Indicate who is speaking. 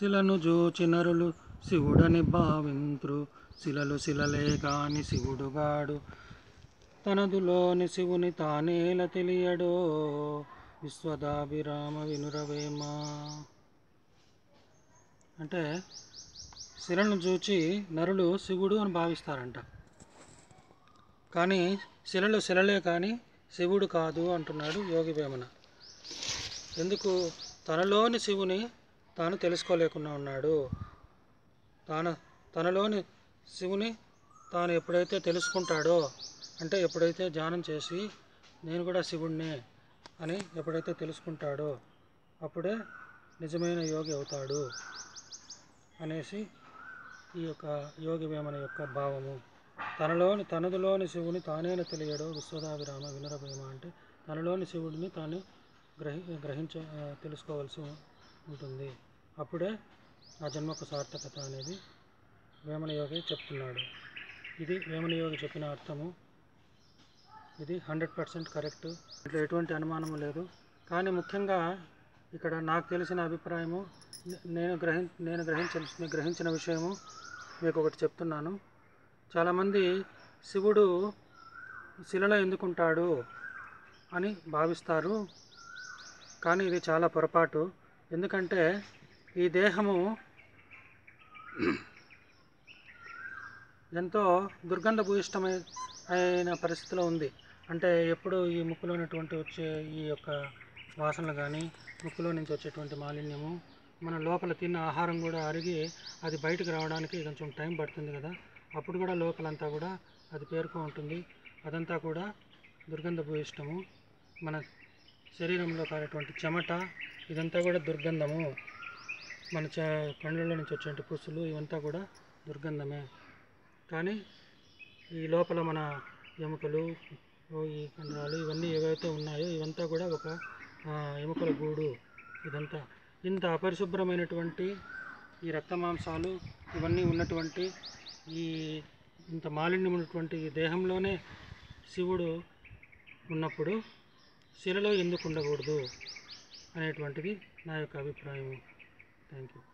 Speaker 1: శిలను జూచి నరులు శివుడని భావింత్రు శిలలు శిలలే కాని శివుడుగాడు తనదులోని శివుని తానేల తెలియడో విశ్వదాభిరామ వినురవేమ అంటే శిలను చూచి నరులు శివుడు అని భావిస్తారంట కానీ శిలలు శిలలే కానీ శివుడు కాదు అంటున్నాడు యోగి వేమన ఎందుకు తనలోని శివుని తాను తెలుసుకోలేకుండా ఉన్నాడు తాను తనలోని శివుని తాను ఎప్పుడైతే తెలుసుకుంటాడో అంటే ఎప్పుడైతే ధ్యానం చేసి నేను కూడా శివుణ్ణే అని ఎప్పుడైతే తెలుసుకుంటాడో అప్పుడే నిజమైన యోగి అవుతాడు అనేసి ఈ యొక్క యోగి వేమన యొక్క భావము తనలోని తనదులోని శివుని తానేన తెలియడో విశ్వదాభిరామ వినురభీమ అంటే తనలోని శివుడిని తాను గ్రహి గ్రహించ ఆ, తెలుసుకోవాల్సి ఉంటుంది అప్పుడే ఆ జన్మకు సార్థకత అనేది వేమన యోగి చెప్తున్నాడు ఇది వేమన యోగి చెప్పిన అర్థము ఇది హండ్రెడ్ పర్సెంట్ కరెక్ట్ ఇట్లా ఎటువంటి అనుమానము లేదు కానీ ముఖ్యంగా ఇక్కడ నాకు తెలిసిన అభిప్రాయము నే- నేను గ్రహి నేను గ్రహించిన గ్రహించిన విషయము మీకు ఒకటి చెప్తున్నాను చాలామంది శివుడు శిలలో ఎందుకుంటాడు అని భావిస్తారు కానీ ఇది చాలా పొరపాటు ఎందుకంటే ఈ దేహము ఎంతో దుర్గంధ భూయిష్టమై అయిన పరిస్థితిలో ఉంది అంటే ఎప్పుడు ఈ ముక్కులో ఉన్నటువంటి వచ్చే ఈ యొక్క వాసనలు కానీ ముక్కులో నుంచి వచ్చేటువంటి మాలిన్యము మన లోపల తిన్న ఆహారం కూడా అరిగి అది బయటకు రావడానికి కొంచెం టైం పడుతుంది కదా అప్పుడు కూడా లోపలంతా కూడా అది పేరుకో ఉంటుంది అదంతా కూడా దుర్గంధ భూయిష్టము మన శరీరంలో కారేటువంటి చెమట ఇదంతా కూడా దుర్గంధము మన చ కళ్ళల్లో నుంచి వచ్చే పుసులు ఇవంతా కూడా దుర్గంధమే కానీ ఈ లోపల మన ఎముకలు ఓ ఈ కండరాలు ఇవన్నీ ఏవైతే ఉన్నాయో ఇవంతా కూడా ఒక ఆ, ఎముకల గూడు ఇదంతా ఇంత అపరిశుభ్రమైనటువంటి ఈ రక్త మాంసాలు ఇవన్నీ ఉన్నటువంటి ఈ ఇంత మాలిన్యం ఉన్నటువంటి ఈ దేహంలోనే శివుడు ఉన్నప్పుడు శిలలో ఎందుకు ఉండకూడదు అనేటువంటిది నా యొక్క అభిప్రాయం థ్యాంక్ యూ